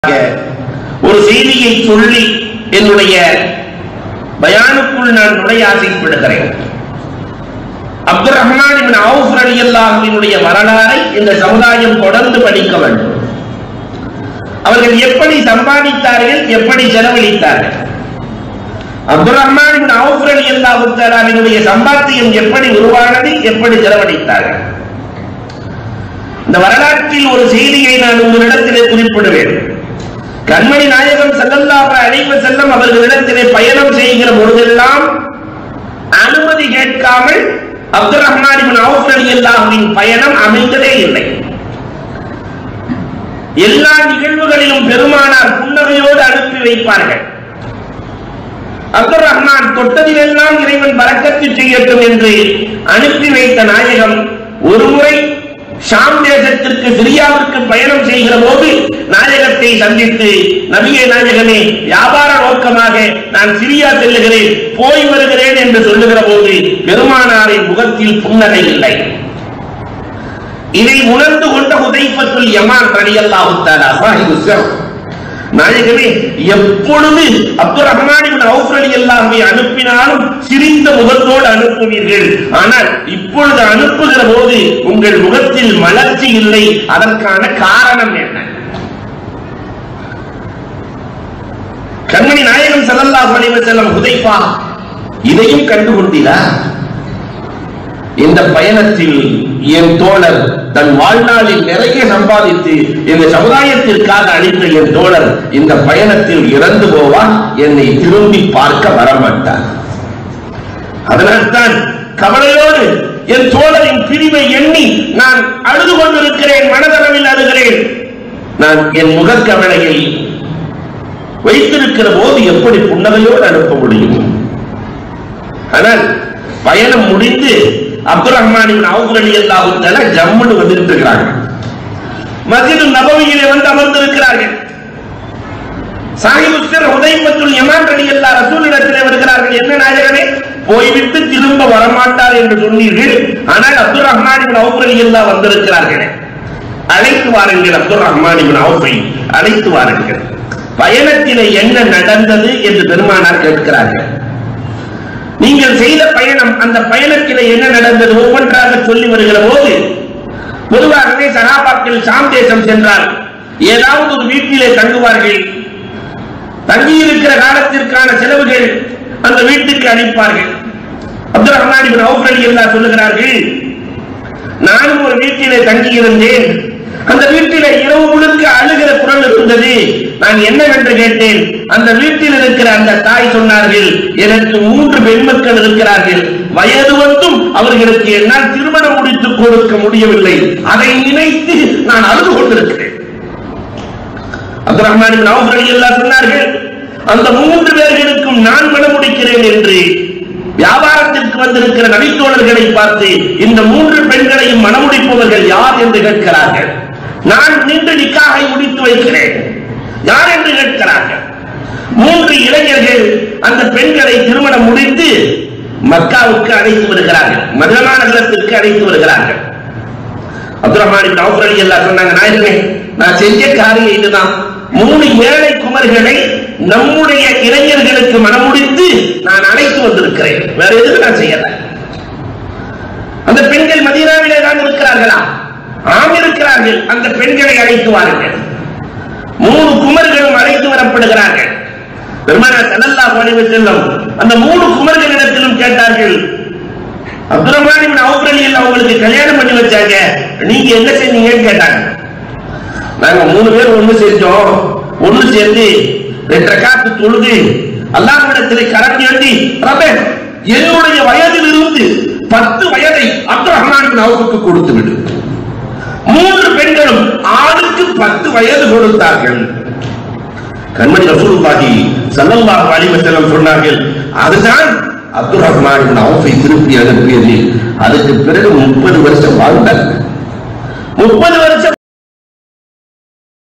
ஒரு செய்தியை சொல்லி என்னுடைய பயானுக்குள் நான் நுழைய ஆசைப்படுகிறேன் அப்துல் ரஹ்மான் இப்னு அவுஃப் ரலியல்லாஹுவினுடைய வரலாறை இந்த சமுதாயம் தொடர்ந்து படிக்க வேண்டும் அவர்கள் எப்படி சம்பாதித்தார்கள் எப்படி செலவழித்தார்கள் அப்துல் ரஹ்மான் இப்னு அவுஃப் ரலியல்லாஹு தஆலாவினுடைய சம்பாத்தியம் எப்படி உருவானது எப்படி செலவழித்தார்கள் இந்த வரலாற்றில் ஒரு செய்தியை நான் உங்களிடத்திலே குறிப்பிடுவேன் கண்மணி நாயகம் ஸல்லல்லாஹு அலைஹி வஸல்லம் அவர்களிடத்திலே பயணம் செய்கிற பொழுதெல்லாம் அனுமதி கேட்காமல் அப்துல் ரஹ்மான் இப்னு அவுஃப் ரலியல்லாஹுவின் பயணம் அமைந்ததே இல்லை எல்லா நிகழ்வுகளிலும் பெருமானார் புன்னகையோடு அனுப்பி வைப்பார்கள் அப்துல் ரஹ்மான் தொட்டதிலெல்லாம் இறைவன் பறக்கத்து செய்யட்டும் என்று அனுப்பி வைத்த நாயகம் ஒருமுறை ஷாம் தேசத்திற்கு சிரியாவிற்கு பயணம் செய்கிற போது நாயகத்தை சந்தித்து நபியே நாயகமே வியாபார நோக்கமாக நான் சிரியா செல்லுகிறேன் போய் வருகிறேன் என்று சொல்லுகிற போது பெருமானாரின் முகத்தில் புன்னகை இல்லை இதை உணர்ந்து கொண்ட உதைப்பத்துல் யமான் ரலியல்லாஹு தஆலா சாஹிபு சிர் நாயகமே எப்பொழுது அப்துல் ரஹ்மான் இப்னு அவுஃப் ரலியல்லாஹுவை அனுப்பினாலும் சிரித்த முகத்தோடு அனுப்புவீர்கள் ஆனால் இப்பொழுது அனுப்புகிற போது உங்கள் முகத்தில் மலர்ச்சி இல்லை அதற்கான காரணம் என்ன கண்மணி நாயகம் ஸல்லல்லாஹு அலைஹி வஸல்லம் ஹுதைஃபா இதையும் கண்டு கொண்டீரா இந்த பயணத்தில் என் தோழர் தன் வாழ்நாளில் நிறைய சம்பாதித்து இந்த சமுதாயத்திற்காக அளித்த என் தோழர் இந்த பயணத்தில் இறந்து போவார் என்னை திரும்பி பார்க்க வரமாட்டார் அதனால்தான் கவலையோடு என் தோழரின் பிரிவை எண்ணி நான் அழுது கொண்டிருக்கிறேன் மனதளவில் அழுகிறேன் நான் என் முகக்கவலையை வைத்திருக்கிற போது எப்படி புன்னகையோடு அனுப்ப முடியும் ஆனால் பயணம் முடிந்து அப்துல் ரஹ்மான் அவுஃப் ரலியல்லாஹு தஆலா ஜம்முன்னு வந்துட்டு இருக்கிறாங்க மஸ்ஜிது நபவியிலே வந்து அமர்ந்திருக்கிறார்கள் சாஹிபு சிர் ஹுதைபத்துல் யமான் ரலியல்லாஹு ரசூலிடத்திலே வருகிறார்கள் என்ன நாயகனே போய்விட்டு திரும்ப வரமாட்டார் என்று சொன்னீர்கள் ஆனால் அப்துல் ரஹ்மான் இப்னு அவுஃப் ரலியல்லாஹு வந்திருக்கிறார்கள் அழைத்து வாருங்கள் அப்துல் ரஹ்மான் இப்னு அவுஃபை அழைத்து வாருங்கள் பயணத்திலே என்ன நடந்தது என்று பெருமானார் கேட்கிறார்கள் நீங்கள் செய்த பயணம் அந்த பயணத்திலே என்ன நடந்தது ஒவ்வொன்றாக சொல்லி வருகிற போது பொதுவாகவே சகாபாக்கள் சாம் தேசம் சென்றால் ஏதாவது ஒரு வீட்டிலே தங்குவார்கள் தங்கியிருக்கிற காலத்திற்கான செலவுகள் அந்த வீட்டுக்கு அளிப்பார்கள் அப்துல் ரஹ்மான் இப்னு அவுஃப் ரலியல்லாஹு சொல்லுகிறார்கள் நானும் ஒரு வீட்டிலே தங்கியிருந்தேன் அந்த வீட்டிலே இரவு முழுக்க அழுகிற குரல் இருந்தது நான் என்னவென்று கேட்டேன் அந்த வீட்டில் இருக்கிற அந்த தாய் சொன்னார்கள் எனக்கு மூன்று பெண் மக்கள் இருக்கிறார்கள் வயது வந்தும் அவர்களுக்கு என்னால் திருமணம் முடித்துக் கொடுக்க முடியவில்லை அதை நினைத்து நான் அழுது கொண்டிருக்கிறேன் அப்துல் ரஹ்மான் நவஃப் ரலியல்லாஹு சொன்னார்கள் அந்த மூன்று பேர்களுக்கும் நான் மனம் முடிக்கிறேன் என்று வியாபாரத்திற்கு வந்திருக்கிற நபித்தோழர்களை பார்த்து இந்த மூன்று பெண்களையும் மனமுடிப்பவர்கள் யார் என்று கேட்கிறார்கள் நான் நின்று நிக்காகை முடித்து வைக்கிறேன் யார் என்று கேட்கிறார்கள் மூன்று இளைஞர்கள் அந்த பெண்களை திருமணம் முடித்து மக்காவுக்கு அழைத்து வருகிறார்கள் மதனா நகரத்திற்கு அழைத்து வருகிறார்கள் அப்துல் ரஹ்மான் நவுஃப் ரலியல்லாஹு சொன்னாங்க நாயகமே நான் செஞ்ச காரியம் இதுதான் மூணு ஏழை குமர்களை நம்முடைய இளைஞர்களுக்கு மனமுடித்து நான் அழைத்து வந்திருக்கிறேன் வேற எதுவும் நான் செய்யல அந்த பெண்கள் மதீனாவிலே தான் இருக்கிறார்களா ஆம் இருக்கிறார்கள் அந்த பெண்களை அழைத்து வாருங்கள் மூணு குமர்களும் அழைத்து வரப்படுகிறார்கள் பெருமானார் ஸல்லல்லாஹு அலைஹி வஸல்லம் அந்த மூணு குமர்களிடத்திலும் கேட்டார்கள் அப்துல் ரஹ்மான் இப்னு அவுஃப் ரலியல்லாஹு உங்களுக்கு கல்யாணம் பண்ணி வச்சாங்க நீங்க என்ன செஞ்சீங்கன்னு கேட்டாங்க நாங்க மூணு பேர் ஒண்ணு செஞ்சோம் ஒண்ணு சேர்ந்து ரெண்டு ரக்காத்து தொழுது அல்லாஹ்விடத்திலே கரம் ஏந்தி ரப்பே என்னுடைய வயதில் இருந்து பத்து வயதை அப்துல் ரஹ்மான் இப்னு அவுஃபுக்கு கொடுத்து விடு மூன்று பெண்களும் ஆணுக்கு பத்து வயது கொடுத்தார்கள் கண்மணி ரசூலுல்லாஹி ஸல்லல்லாஹு அலைஹி வஸல்லம் சொன்னார்கள் அதுதான் அப்துல் ரஹ்மான் இப்னு அவுஃபை திருப்பி அனுப்பியது அதுக்கு பிறகு முப்பது வருஷம் வாழ்ந்தார்கள் முப்பது வருஷம்